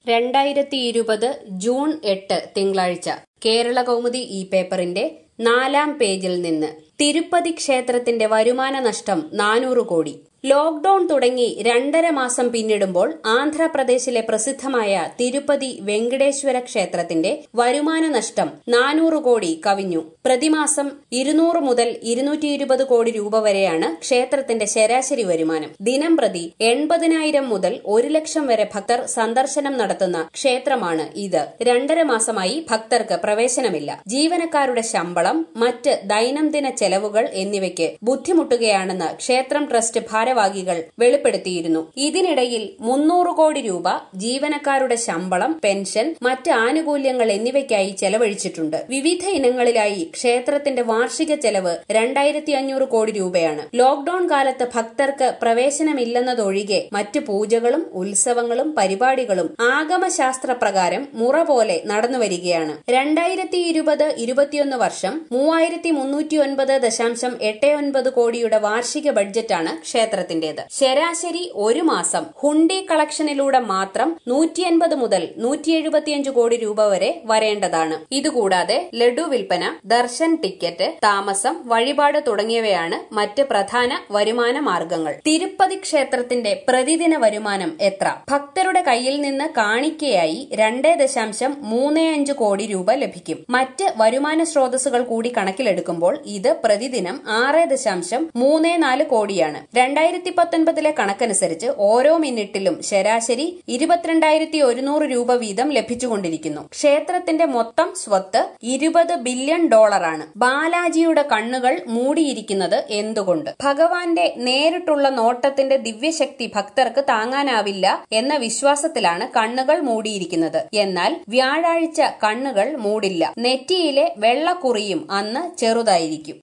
രണ്ടായിരത്തി ഇരുപത് ജൂൺ എട്ട് തിങ്കളാഴ്ച കേരള കൗമുദി ഈ പേപ്പറിന്റെ നാലാം പേജിൽ നിന്ന് തിരുപ്പതി ക്ഷേത്രത്തിന്റെ വരുമാന നഷ്ടം നാനൂറ് കോടി ലോക്ഡൌൺ തുടങ്ങി രണ്ടര മാസം പിന്നിടുമ്പോൾ ആന്ധ്രാപ്രദേശിലെ പ്രസിദ്ധമായ തിരുപ്പതി വെങ്കടേശ്വര ക്ഷേത്രത്തിന്റെ വരുമാന നഷ്ടം നാനൂറ് കോടി കവിഞ്ഞു പ്രതിമാസം ഇരുന്നൂറ് മുതൽ ഇരുന്നൂറ്റി ഇരുപത് കോടി രൂപ വരെയാണ് ക്ഷേത്രത്തിന്റെ ശരാശരി വരുമാനം ദിനം പ്രതി എൺപതിനായിരം മുതൽ ഒരു ലക്ഷം വരെ ഭക്തർ സന്ദർശനം നടത്തുന്ന ക്ഷേത്രമാണ് ഇത് രണ്ടര മാസമായി ഭക്തർക്ക് പ്രവേശനമില്ല ജീവനക്കാരുടെ ശമ്പളം മറ്റ് ദൈനംദിന ചെലവുകൾ എന്നിവയ്ക്ക് ബുദ്ധിമുട്ടുകയാണെന്ന് ക്ഷേത്രം ട്രസ്റ്റ് ഭാരവാഹികൾ വെളിപ്പെടുത്തിയിരുന്നു ഇതിനിടയിൽ മുന്നൂറ് കോടി രൂപ ജീവനക്കാരുടെ ശമ്പളം പെൻഷൻ മറ്റ് ആനുകൂല്യങ്ങൾ എന്നിവയ്ക്കായി ചെലവഴിച്ചിട്ടുണ്ട് വിവിധ ഇനങ്ങളിലായി ക്ഷേത്രത്തിന്റെ വാർഷിക ചെലവ് രണ്ടായിരത്തി അഞ്ഞൂറ് കോടി രൂപയാണ് ലോക്ഡൌൺ കാലത്ത് ഭക്തർക്ക് പ്രവേശനമില്ലെന്നതൊഴികെ മറ്റു പൂജകളും ഉത്സവങ്ങളും പരിപാടികളും ആഗമശാസ്ത്ര പ്രകാരം മുറ പോലെ നടന്നുവരികയാണ് രണ്ടായിരത്തി ഇരുപത് ഇരുപത്തിയൊന്ന് വർഷം മൂവായിരത്തി മുന്നൂറ്റി ഒൻപത് ദശാംശം എട്ട് ഒൻപത് കോടിയുടെ വാർഷിക ബഡ്ജറ്റാണ് ക്ഷേത്രത്തിന്റേത് ശരാശരി ഒരു മാസം ഹുണ്ടി കളക്ഷനിലൂടെ മാത്രം നൂറ്റി അൻപത് മുതൽ നൂറ്റി എഴുപത്തിയഞ്ച് കോടി രൂപ വരെ വരേണ്ടതാണ് ഇതുകൂടാതെ ലഡു വിൽപ്പന ദർശൻ ടിക്കറ്റ് താമസം വഴിപാട് തുടങ്ങിയവയാണ് മറ്റ് പ്രധാന വരുമാന മാർഗങ്ങൾ തിരുപ്പതി ക്ഷേത്രത്തിന്റെ പ്രതിദിന വരുമാനം എത്ര ഭക്തരുടെ കയ്യിൽ നിന്ന് കാണിക്കയായി രണ്ടേ ദശാംശം മൂന്ന് അഞ്ച് കോടി രൂപ ലഭിക്കും മറ്റ് വരുമാന സ്രോതസ്സുകൾ കൂടി കണക്കിലെടുക്കുമ്പോൾ ഇത് പ്രതിദിനം ആറ് ദശാംശം മൂന്ന് നാല് കോടിയാണ് രണ്ടായിരത്തി പത്തൊൻപതിലെ കണക്കനുസരിച്ച് ഓരോ മിനിറ്റിലും ശരാശരി ഇരുപത്തിരണ്ടായിരത്തി ഒരുന്നൂറ് രൂപ വീതം ലഭിച്ചുകൊണ്ടിരിക്കുന്നു ക്ഷേത്രത്തിന്റെ മൊത്തം സ്വത്ത് ഇരുപത് ബില്യൺ ഡോളറാണ് ബാലാജിയുടെ കണ്ണുകൾ മൂടിയിരിക്കുന്നത് എന്തുകൊണ്ട് ഭഗവാന്റെ നേരിട്ടുള്ള നോട്ടത്തിന്റെ ദിവ്യശക്തി ഭക്തർക്ക് താങ്ങാനാവില്ല എന്ന വിശ്വാസത്തിലാണ് കണ്ണുകൾ മൂടിയിരിക്കുന്നത് എന്നാൽ വ്യാഴാഴ്ച കണ്ണുകൾ മൂടില്ല നെറ്റിയിലെ വെള്ളക്കുറിയും അന്ന് ചെറുതായിരിക്കും